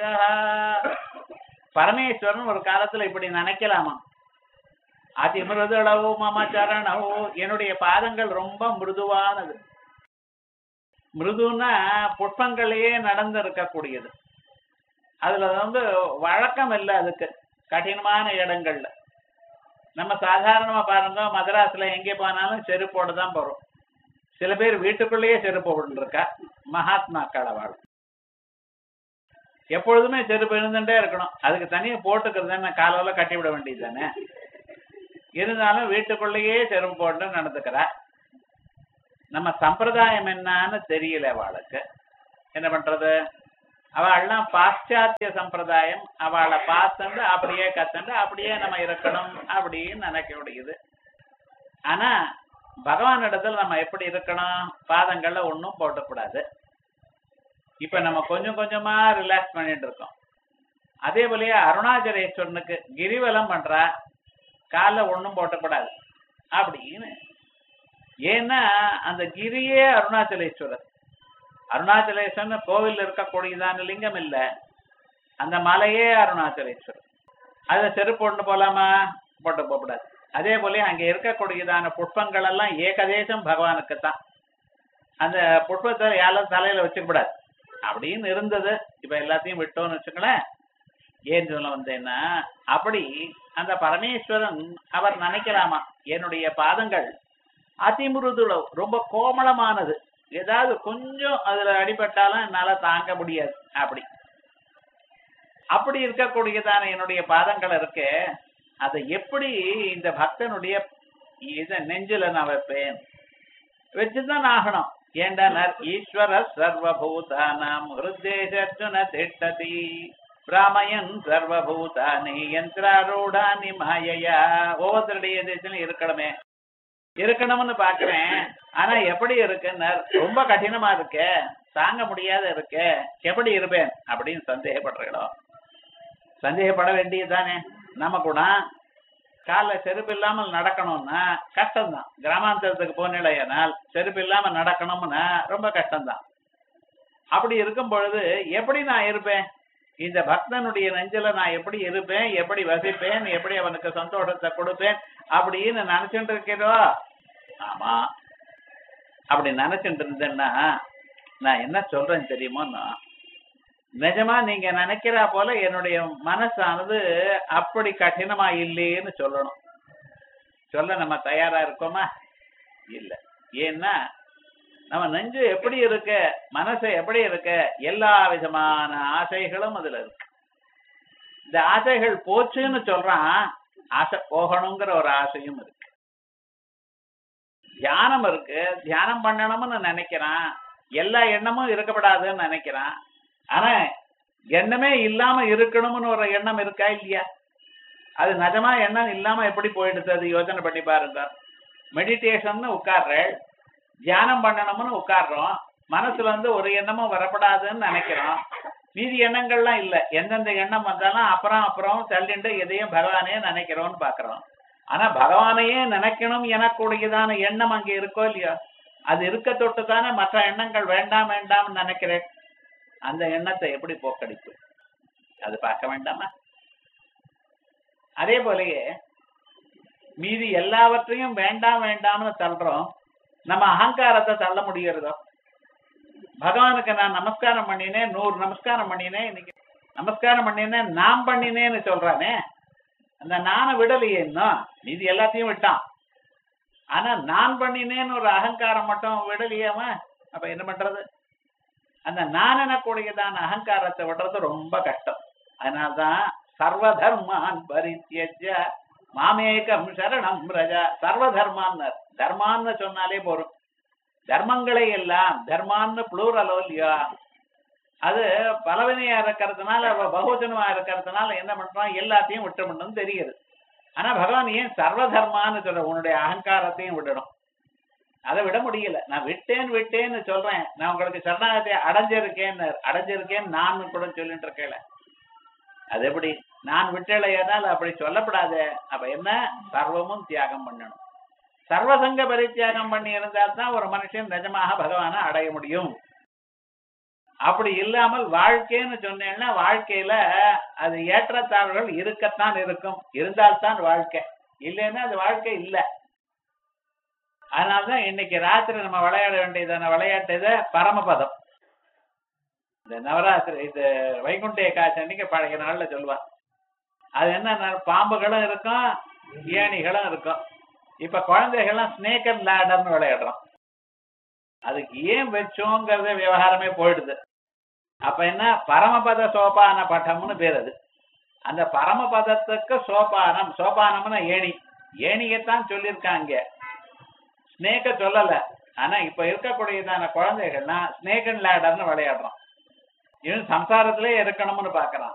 பரமேஸ்வரன் ஒரு காலத்துல இப்படி நினைக்கலாமா அதி மிருதுளவு மம சரணவு என்னுடைய பாதங்கள் ரொம்ப மிருதுவானது மிருதுன்னா புஷ்பங்களையே நடந்து இருக்கக்கூடியது அதுல வந்து வழக்கம் இல்லை அதுக்கு கடினமான இடங்கள்ல நம்ம சாதாரணமா பாருங்க மதராஸ்ல எங்கே போனாலும் செருப்போட தான் போறோம் சில பேர் வீட்டுக்குள்ளேயே செருப்பு போட்டுருக்கா மகாத்மாக்கள் அவள் எப்பொழுதுமே செருப்பு இருந்துட்டே இருக்கணும் அதுக்கு தனியா போட்டுக்கிறது என்ன காலால கட்டி விட வேண்டியது தானே இருந்தாலும் வீட்டுக்குள்ளேயே செருப்பு போட்டு நடந்துக்கிறா நம்ம சம்பிரதாயம் என்னன்னு தெரியல அவளுக்கு என்ன பண்றது அவள்லாம் பாশ্চাத்திய சம்பிரதாயம் அவளை பார்த்துண்டு அப்படியே கத்துண்டு அப்படியே நம்ம இருக்கணும் அப்படின்னு நினைக்க முடியுது ஆனா பகவான் இடத்துல நம்ம எப்படி இருக்கணும் பாதங்கள்ல ஒன்றும் போட்டக்கூடாது இப்ப நம்ம கொஞ்சம் கொஞ்சமா ரிலாக்ஸ் பண்ணிட்டு இருக்கோம் அதே போலயே அருணாச்சலேஸ்வரனுக்கு கிரிவலம் பண்றா காலில் ஒன்றும் போட்டக்கூடாது அப்படின்னு ஏன்னா அந்த கிரியே அருணாச்சலேஸ்வரர் அருணாச்சலேஸ்வரன் கோவில் இருக்கக்கூடியதான லிங்கம் இல்ல அந்த மலையே அருணாச்சலேஸ்வரர் அதுல செருப்பு ஒன்று போலாமா போட்டு போகக்கூடாது அதே போல அங்க இருக்கக்கூடியதான புஷ்பங்கள் எல்லாம் ஏகதேசம் பகவானுக்கு தான் அந்த புஷ்பத்தை யாரும் தலையில வச்சுக்கூடாது அப்படின்னு இருந்தது இப்ப எல்லாத்தையும் விட்டோம்னு வச்சுங்களேன் ஏன் சொல்ல வந்தேன்னா அப்படி அந்த பரமேஸ்வரன் அவர் நினைக்கலாமா என்னுடைய பாதங்கள் அதிமிருதுளவு ரொம்ப கோமளமானது ஏதாவது கொஞ்சம் அதுல அடிபட்டாலும் என்னால தாங்க முடியாது அப்படி அப்படி இருக்கக்கூடியதான என்னுடைய பாதங்கள் இருக்கு அதை எப்படி இந்த பக்தனுடைய இத நெஞ்சில நான் வைப்பேன் வச்சுதான் ஆகணும் ஏண்டனர் ஈஸ்வர சர்வபூதானாம் ஹிருதேசர்ஜுன திட்டதி பிராமயன் சர்வபூதானி யந்திராரூடானி மாயையா ஒவ்வொருத்தருடைய தேசத்திலும் இருக்கணுமே இருக்கணும்னு பாக்குறேன் ஆனா எப்படி இருக்குன்னு ரொம்ப கடினமா இருக்கு தாங்க முடியாத இருக்கு எப்படி இருப்பேன் அப்படின்னு சந்தேகப்படுறீங்களோ சந்தேகப்பட வேண்டியதுதானே நம்ம கூட கால செருப்பு இல்லாமல் நடக்கணும்னா கஷ்டம்தான் கிராமாந்தரத்துக்கு போனிலையானால் செருப்பு இல்லாம நடக்கணும்னா ரொம்ப கஷ்டம்தான் அப்படி இருக்கும் பொழுது எப்படி நான் இருப்பேன் இந்த பக்தனுடைய நெஞ்சில நான் எப்படி இருப்பேன் எப்படி வசிப்பேன் எப்படி அவனுக்கு சந்தோஷத்தை கொடுப்பேன் அப்படின்னு நினைச்சுட்டு இருக்கிறோ ஆமா அப்படி நினைச்சுட்டு இருந்தேன்னா நான் என்ன சொல்றேன் தெரியுமோ நிஜமா நீங்க நினைக்கிறா போல என்னுடைய மனசானது அப்படி கடினமா இல்லையேன்னு சொல்லணும் சொல்ல நம்ம தயாரா இருக்கோமா இல்ல ஏன்னா நம்ம நெஞ்சு எப்படி இருக்கு மனசு எப்படி இருக்கு எல்லா விதமான ஆசைகளும் அதுல இருக்கு இந்த ஆசைகள் போச்சுன்னு சொல்றான் ஆசை போகணுங்கிற ஒரு ஆசையும் இருக்கு தியானம் இருக்கு தியானம் பண்ணணும்னு நினைக்கிறான் எல்லா எண்ணமும் இருக்கப்படாதுன்னு நினைக்கிறான் ஆனா எண்ணமே இல்லாம இருக்கணும்னு ஒரு எண்ணம் இருக்கா இல்லையா அது நிஜமா எண்ணம் இல்லாம எப்படி போயிடுது அது யோசனை பண்ணி பாருங்க மெடிடேஷன் உட்கார்றேன் தியானம் பண்ணணும்னு உட்கார்றோம் மனசுல வந்து ஒரு எண்ணமும் வரப்படாதுன்னு நினைக்கிறோம் மீதி எண்ணங்கள்லாம் இல்ல எந்தெந்த எண்ணம் வந்தாலும் அப்புறம் அப்புறம் தள்ளிண்டு எதையும் பகவானே நினைக்கிறோம்னு பாக்குறோம் ஆனா பகவானையே நினைக்கணும் எனக்கூடியதான எண்ணம் அங்க இருக்கோ இல்லையோ அது இருக்க தொட்டு தானே மற்ற எண்ணங்கள் வேண்டாம் வேண்டாம்னு நினைக்கிறேன் அந்த எண்ணத்தை எப்படி போக்கடிக்கும் அது பார்க்க வேண்டாமா அதே போலயே மீதி எல்லாவற்றையும் வேண்டாம் வேண்டாம்னு தள்ளுறோம் நம்ம அகங்காரத்தை தள்ள முடியறதோ பகவானுக்கு நான் நமஸ்காரம் பண்ணினேன் நூறு நமஸ்காரம் பண்ணினேன் இன்னைக்கு நமஸ்காரம் பண்ணினேன் நான் பண்ணினேன்னு சொல்றானே அந்த நானை விடலையே இன்னும் மீதி எல்லாத்தையும் விட்டான் ஆனா நான் பண்ணினேன்னு ஒரு அகங்காரம் மட்டும் விடலையாம அப்ப என்ன பண்றது அந்த நான் எனக்கூடியதான அகங்காரத்தை விடுறது ரொம்ப கஷ்டம் அதனால்தான் சர்வதர்மான் பரித்தியஜ மாமேகம் சரணம் ரஜா சர்வ தர்மான்னர் தர்மான்னு சொன்னாலே போரும் தர்மங்களை எல்லாம் தர்மான்னு புளூரலோ இல்லையா அது பலவினையா இருக்கிறதுனால பகுஜனமா இருக்கிறதுனால என்ன பண்றோம் எல்லாத்தையும் விட்டுணும் தெரியுது ஆனா பகவான் ஏன் சர்வ தர்மான்னு சொல்ற உன்னுடைய அகங்காரத்தையும் விடணும் அதை விட முடியல நான் விட்டேன் விட்டேன்னு சொல்றேன் நான் உங்களுக்கு சரணாகத்தை அடைஞ்சிருக்கேன்னு அடைஞ்சிருக்கேன்னு நான் கூட சொல்லிட்டு இருக்கேன் அது எப்படி நான் விட்டலையானால் அப்படி சொல்லப்படாத அப்ப என்ன சர்வமும் தியாகம் பண்ணணும் சர்வசங்க பரித்தியாகம் பண்ணி இருந்தால் தான் ஒரு மனுஷன் நிஜமாக பகவானை அடைய முடியும் அப்படி இல்லாமல் வாழ்க்கைன்னு சொன்னேன்னா வாழ்க்கையில அது ஏற்றத்தாழ்வுகள் இருக்கத்தான் இருக்கும் இருந்தால்தான் வாழ்க்கை இல்லைன்னா அது வாழ்க்கை இல்லை அதனாலதான் இன்னைக்கு ராத்திரி நம்ம விளையாட வேண்டியதான விளையாட்டு இது பரமபதம் இந்த நவராத்திரி இது வைகுண்ட ஏகாதசி அன்னைக்கு பழைய நாள்ல சொல்லுவா அது என்ன பாம்புகளும் இருக்கும் ஏணிகளும் இருக்கும் இப்ப குழந்தைகள்லாம் ஸ்னேக் அண்ட் லேடர்னு விளையாடுறோம் அதுக்கு ஏன் வச்சோங்கிறத விவகாரமே போயிடுது அப்ப என்ன பரமபத சோபான பட்டம்னு பேர் அது அந்த பரமபதத்துக்கு சோபானம் சோபானம்னா ஏணி ஏணியத்தான் சொல்லியிருக்காங்க ஸ்னேக்க சொல்லல ஆனா இப்ப இருக்கக்கூடியதான குழந்தைகள்லாம் ஸ்னேக் அண்ட் லேடர்னு விளையாடுறோம் இவன் சம்சாரத்திலே இருக்கணும்னு பாக்குறான்